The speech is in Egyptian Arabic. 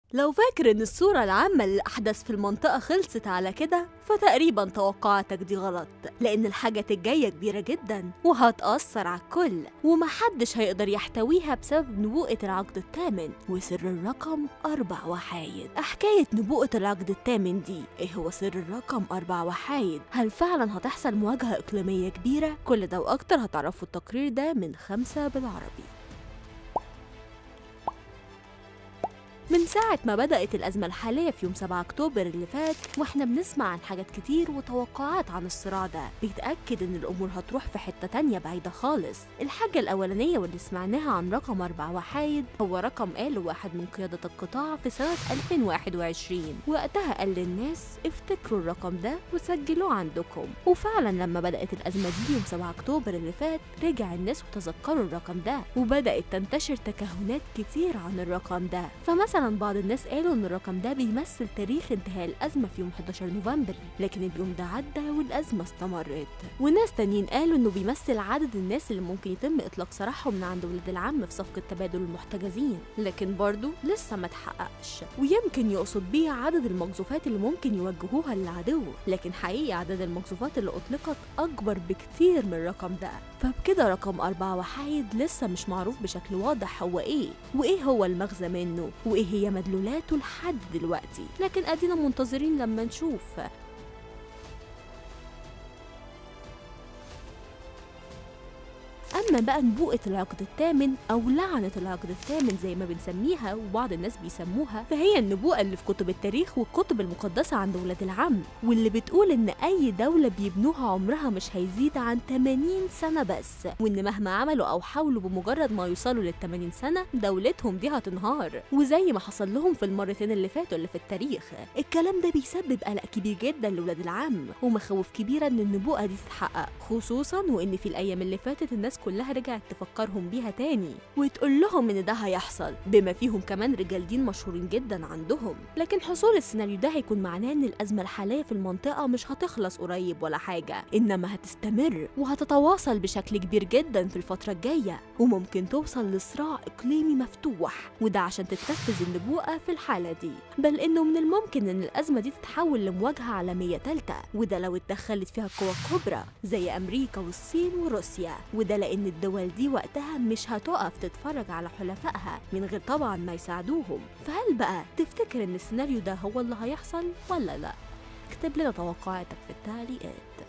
لو فاكر إن الصورة العامة للأحداث في المنطقة خلصت على كده فتقريبا توقعاتك دي غلط لأن الحاجات الجاية كبيرة جدا وهتأثر على الكل ومحدش هيقدر يحتويها بسبب نبوءة العقد الثامن وسر الرقم أربع وحايد حكاية نبوءة العقد الثامن دي إيه هو سر الرقم أربع وحايد هل فعلا هتحصل مواجهة إقليمية كبيرة كل ده وأكتر هتعرفوا التقرير ده من خمسة بالعربي من ساعة ما بدأت الأزمة الحالية في يوم 7 أكتوبر اللي فات وإحنا بنسمع عن حاجات كتير وتوقعات عن الصراع ده بيتأكد إن الأمور هتروح في حتة تانية بعيدة خالص الحاجة الأولانية واللي سمعناها عن رقم أربع وحايد هو رقم قاله واحد من قيادة القطاع في سنة 2021 وقتها قال للناس افتكروا الرقم ده وسجلوه عندكم وفعلا لما بدأت الأزمة دي يوم 7 أكتوبر اللي فات رجع الناس وتذكروا الرقم ده وبدأت تنتشر تكهنات كتير عن الرقم ده فمثلا مثلا بعض الناس قالوا ان الرقم ده بيمثل تاريخ انتهاء الازمه في يوم 11 نوفمبر لكن اليوم ده عدى والازمه استمرت وناس تانيين قالوا انه بيمثل عدد الناس اللي ممكن يتم اطلاق سراحهم من عند ولاد العم في صفقه تبادل المحتجزين لكن برضه لسه ما اتحققش ويمكن يقصد بيه عدد المقذوفات اللي ممكن يوجهوها للعدو لكن حقيقي عدد المقذوفات اللي اطلقت اكبر بكتير من الرقم ده فبكده رقم أربعة وحايد لسه مش معروف بشكل واضح هو ايه وايه هو المغزى منه وايه هي مدلولاته لحد دلوقتي لكن ادينا منتظرين لما نشوف أما بقى نبوءة العقد الثامن أو لعنة العقد الثامن زي ما بنسميها وبعض الناس بيسموها فهي النبوءة اللي في كتب التاريخ والكتب المقدسة عند ولاد العم واللي بتقول إن أي دولة بيبنوها عمرها مش هيزيد عن 80 سنة بس وإن مهما عملوا أو حاولوا بمجرد ما يوصلوا لل 80 سنة دولتهم دي هتنهار وزي ما حصل لهم في المرتين اللي فاتوا اللي في التاريخ الكلام ده بيسبب قلق كبير جدا لولاد العم ومخاوف كبيرة إن النبوءة دي تتحقق خصوصا وإن في الأيام اللي فاتت الناس كلها رجعت تفكرهم بيها تاني وتقول لهم ان ده هيحصل بما فيهم كمان رجال دين مشهورين جدا عندهم لكن حصول السيناريو ده هيكون معناه ان الازمه الحاليه في المنطقه مش هتخلص قريب ولا حاجه انما هتستمر وهتتواصل بشكل كبير جدا في الفتره الجايه وممكن توصل لصراع اقليمي مفتوح وده عشان تتنفذ النبوءه في الحاله دي بل انه من الممكن ان الازمه دي تتحول لمواجهه عالميه ثالثه وده لو اتدخلت فيها قوى كبرى زي امريكا والصين وروسيا وده لان الدول دي وقتها مش هتقف تتفرج على حلفائها من غير طبعا ما يساعدوهم فهل بقى تفتكر ان السيناريو ده هو اللي هيحصل ولا لا اكتب لنا توقعاتك في التعليقات